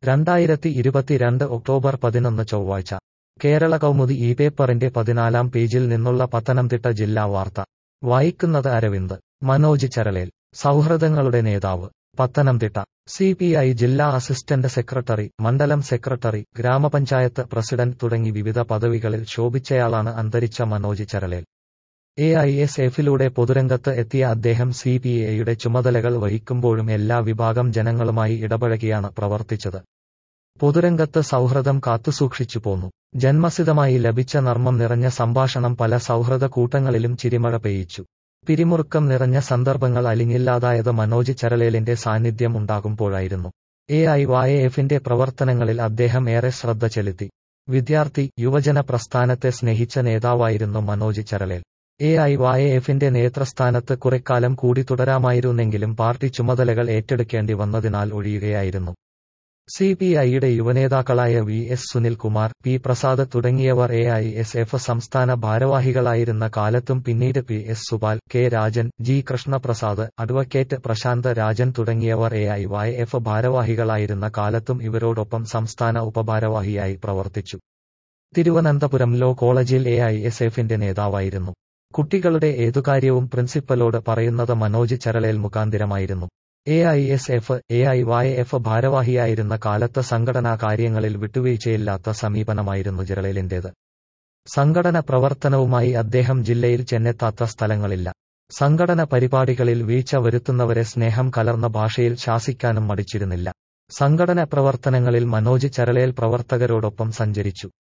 രണ്ടായിരത്തി ഇരുപത്തിരണ്ട് ഒക്ടോബർ പതിനൊന്ന് ചൊവ്വാഴ്ച കേരള കൗമുദി ഈ പേപ്പറിന്റെ പതിനാലാം പേജിൽ നിന്നുള്ള പത്തനംതിട്ട ജില്ലാ വാർത്ത വായിക്കുന്നത് അരവിന്ദ് മനോജ് ചരളേൽ സൗഹൃദങ്ങളുടെ നേതാവ് പത്തനംതിട്ട സി പി ഐ ജില്ലാ അസിസ്റ്റന്റ് സെക്രട്ടറി മണ്ഡലം സെക്രട്ടറി ഗ്രാമപഞ്ചായത്ത് പ്രസിഡന്റ് തുടങ്ങി വിവിധ പദവികളിൽ ശോഭിച്ചയാളാണ് അന്തരിച്ച Manoj Charalel A I S എഫിലൂടെ പൊതുരംഗത്ത് എത്തിയ അദ്ദേഹം സി പി ഐയുടെ ചുമതലകൾ വഹിക്കുമ്പോഴും എല്ലാ വിഭാഗം ജനങ്ങളുമായി ഇടപഴകിയാണ് പ്രവർത്തിച്ചത് പൊതുരംഗത്ത് സൗഹൃദം കാത്തുസൂക്ഷിച്ചു പോന്നു ജന്മസിതമായി ലഭിച്ച നർമ്മം നിറഞ്ഞ സംഭാഷണം പല സൗഹൃദ കൂട്ടങ്ങളിലും ചിരിമഴ പെയ്യിച്ചു പിരിമുറുക്കം നിറഞ്ഞ സന്ദർഭങ്ങൾ അലിഞ്ഞില്ലാതായത് മനോജ് ചരളേലിന്റെ സാന്നിധ്യം ഉണ്ടാകുമ്പോഴായിരുന്നു എ ഐ വായ എഫിന്റെ പ്രവർത്തനങ്ങളിൽ അദ്ദേഹം ഏറെ ശ്രദ്ധ ചെലുത്തി വിദ്യാർത്ഥി യുവജന പ്രസ്ഥാനത്തെ സ്നേഹിച്ച നേതാവായിരുന്നു മനോജ് ചരളേൽ എ ഐ വായ എഫിന്റെ നേതൃസ്ഥാനത്ത് കുറെക്കാലം കൂടി തുടരാമായിരുന്നെങ്കിലും പാർട്ടി ചുമതലകൾ ഏറ്റെടുക്കേണ്ടി വന്നതിനാൽ ഒഴിയുകയായിരുന്നു സി പി ഐയുടെ യുവനേതാക്കളായ V S Sunilkumar P Prasad തുടങ്ങിയവർ എ ഐ എസ് എഫ് സംസ്ഥാന ഭാരവാഹികളായിരുന്ന കാലത്തും പിന്നീട് P S Supal K Rajan G Krishnaprasad advocate Prashant Rajan തുടങ്ങിയവർ എ ഐ വൈ എഫ് ഭാരവാഹികളായിരുന്ന കാലത്തും ഇവരോടൊപ്പം സംസ്ഥാന ഉപഭാരവാഹിയായി പ്രവർത്തിച്ചു തിരുവനന്തപുരം ലോ കോളേജിൽ എ ഐ എസ് എഫിന്റെ നേതാവായിരുന്നു കുട്ടികളുടെ ഏതു കാര്യവും പ്രിൻസിപ്പലോട് പറയുന്നത് മനോജ് ചരളേൽ മുഖാന്തിരമായിരുന്നു A I S F A I Y F ഭാരവാഹിയായിരുന്ന കാലത്ത് സംഘടനാ കാര്യങ്ങളിൽ വിട്ടുവീഴ്ചയില്ലാത്ത സമീപനമായിരുന്നു ജെറലേലിന്റേത് സംഘടന പ്രവർത്തനവുമായി അദ്ദേഹം ജില്ലയിൽ ചെന്നെത്താത്ത സ്ഥലങ്ങളില്ല സംഘടന പരിപാടികളിൽ വീഴ്ച വരുത്തുന്നവരെ സ്നേഹം കലർന്ന ഭാഷയിൽ ശാസിക്കാനും മടിച്ചിരുന്നില്ല സംഘടന പ്രവർത്തനങ്ങളിൽ മനോജ് ചരളേൽ പ്രവർത്തകരോടൊപ്പം സഞ്ചരിച്ചു